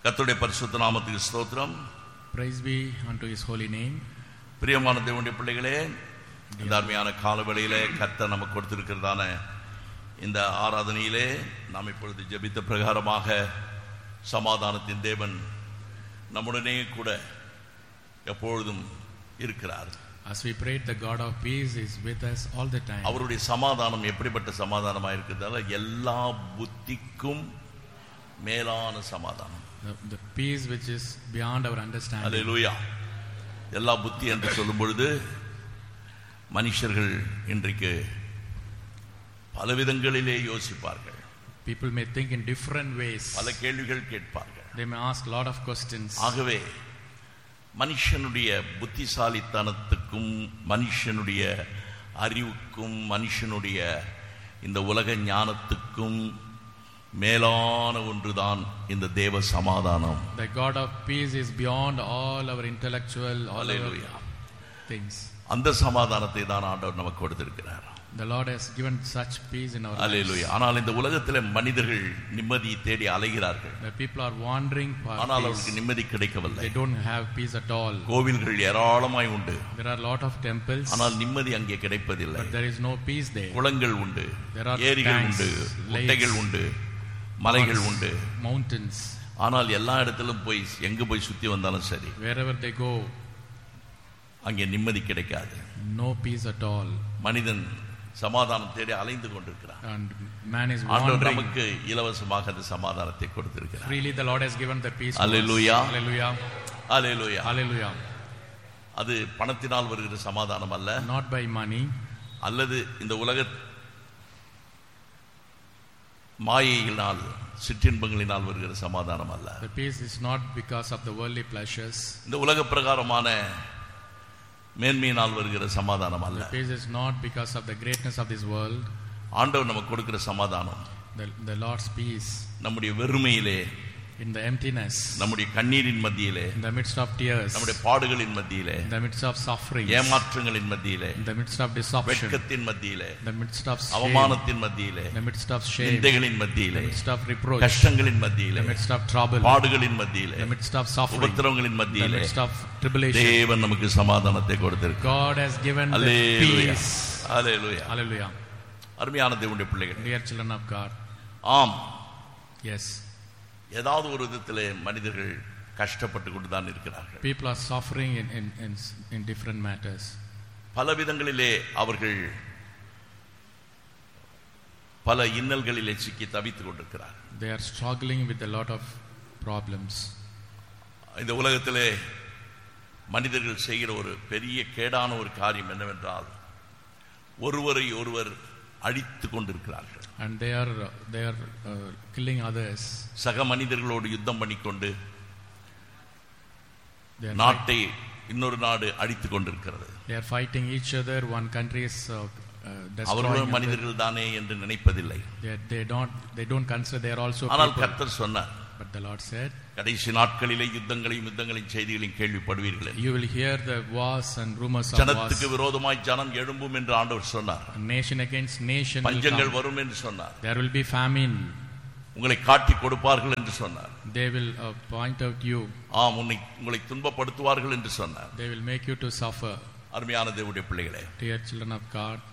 கர்த்தருடைய பரிசுத்த நாமத்துக்கு ஸ்தோத்திரம் Praise be unto his holy name. பிரியமான தேவனுடைய பிள்ளைகளே இந்த அருமையான காலவெளியிலே கர்த்தர் நமக்கு கொடுத்திருக்கிறதான இந்த ஆராதனையிலே நாம் இப்பொழுது ஜெபித்த பிரகாரமாக சமாதானத்தின் தேவன் நம்முடனே கூட எப்பொழுதும் இருக்கிறார் As we prayed, the God of peace is with us all the time. அவருடைய சமாதானம் எப்படிப்பட்ட சமாதானமாக இருக்கிறதால எல்லா புத்திக்கும் மேலான சமாதானம் The, the peace which is beyond our understanding. அல்லேலூயா எல்லா புத்தி என்று சொல்லும் பொழுது மனுஷர்கள் இன்றைக்கு பலவிதங்களிலே யோசிப்பார்கள் People may think in different ways. பல கேள்விகள் கேட்பார்கள் They may ask a lot of questions. ஆகவே மனுஷனுடைய புத்திசாலித்தனத்துக்கும் மனுஷனுடைய அறிவுக்கும் மனுஷனுடைய இந்த உலக ஞானத்துக்கும் மேலான ஒன்றுதான் இந்த தேவ சமாதானம் The God of peace is beyond all our intellectual, all Hallelujah. our things. அந்த சமாதானத்தை தான் ஆண்டவர் நமக்கு கொடுத்திருக்கிறார் The Lord has given such peace in our hallelujah lives. ஆனால் இந்த உலகத்திலே மனிதர்கள் நிம்மதி தேடி அலைகிறார்கள் The people are wandering for ஆனால் peace. அவருக்கு நிம்மதி கிடைக்கவில்லை They don't have peace at all. கோவில்கள் ஏராளமாய் உண்டு There are a lot of temples, ஆனால் நிம்மதி அங்கே கிடைப்பதில்லை but there is no peace there. குளங்கள் உண்டு There are ஏரிகள் tanks, உண்டு lakes, முட்டைகள் உண்டு மலைகள் உண்டு Mountains, ஆனால் எல்லா இடத்திலும் போய் எங்க போய் சுத்தி வந்தாலும் சரி wherever they go, அங்கே நிம்மதி கிடைக்காது no peace at all. மனிதன் சமாதானம் தேடி அலைந்து கொண்டிருக்கிறான் And man is ஆண்டவர் wandering. நமக்கு இலவசமாக அந்த சமாதானத்தை கொடுத்திருக்கிறார் Freely the Lord has given the peace. to us. Hallelujah. Hallelujah. Hallelujah Hallelujah. அது பணத்தினால் வருகிற சமாதானம் அல்ல Not by money, அல்லது இந்த உலக மாயையினால் சிற்றின்பங்களினால் வருகிற சமாதானம் அல்ல the peace is not because of the worldly pleasures. இந்த உலக பிரகாரமான மேன்மையினால் வருகிற சமாதானம் அல்ல The peace is not because of the greatness of this world. ஆண்டவர் நமக்கு கொடுக்கிற சமாதானம் The, the Lord's peace நம்முடைய வெறுமையிலே in the emptiness, நம்முடைய கண்ணீரின் மத்தியிலே in the midst of tears, நம்முடைய பாடுகளின் மத்தியிலே in the midst of suffering, ஏமாற்றங்களின் மத்தியிலே in the midst of deception, வெட்கத்தின் மத்தியிலே in the midst of shame, அவமானத்தின் மத்தியிலே in the midst of shame, in நிந்தைகளின் the மத்தியிலே midst of reproach, கஷ்டங்களின் in மத்தியிலே the midst of trouble, பாடுகளின் மத்தியிலே in the midst of suffering, உபத்திரவங்களின் in the மத்தியிலே midst of tribulation. தேவன் நமக்கு சமாதானத்தை கொடுத்திருக்கிறார் God has given the hallelujah peace. Hallelujah Hallelujah. அருமையான தேவனுடைய பிள்ளைகள் Dear children of God. ஆம் Yes. ஏதாவது ஒரு விதத்திலே மனிதர்கள் கஷ்டப்பட்டு கொண்டு தான் இருக்கிறார்கள் People are suffering in, in, in, in different matters. பல விதங்களிலே அவர்கள் பல இன்னல்களிலே சிக்கி தவித்துக் கொண்டிருக்கிறார்கள் They are struggling with a lot of problems. இந்த உலகத்திலே மனிதர்கள் செய்கிற ஒரு பெரிய கேடான ஒரு காரியம் என்னவென்றால் ஒருவரை ஒருவர் அழித்துக் கொண்டிருக்கிறார்கள் And they are, they are uh, killing others. சக மனிதர்களோடு யுத்தம் பண்ணிக்கொண்டு They are, fight, நாட்டை இன்னொரு நாடு அழித்துக் கொண்டிருக்கிறது they are fighting each other. One country is uh, uh, destroying அவர்களும் other. மனிதர்கள் தானே என்று நினைப்பதில்லை They, they, don't, they don't consider they are also ஆனால் people. கர்த்தர் சொன்னார் But the Lord said, கடைசி நாட்களிலே யுத்தங்களையும் யுத்தங்களின் செய்திகளையும் கேள்விப்படுவீர்கள் You will hear the wars and rumors of wars. ஜனத்துக்கு விரோதமாய் ஜனம் எழும்பும் என்று ஆண்டவர் சொன்னார் Nation against nation will பஞ்சங்கள் come. வரும் என்று சொன்னார் There will be famine. உங்களை காட்டி கொடுப்பார்கள் என்று சொன்னார் They will uh, point out you. ஆம் உன்னை உங்களை துன்பப்படுத்துவார்கள் என்று சொன்னார் They will make you to suffer. அருமையான தேவனுடைய பிள்ளைகளே Dear children of God,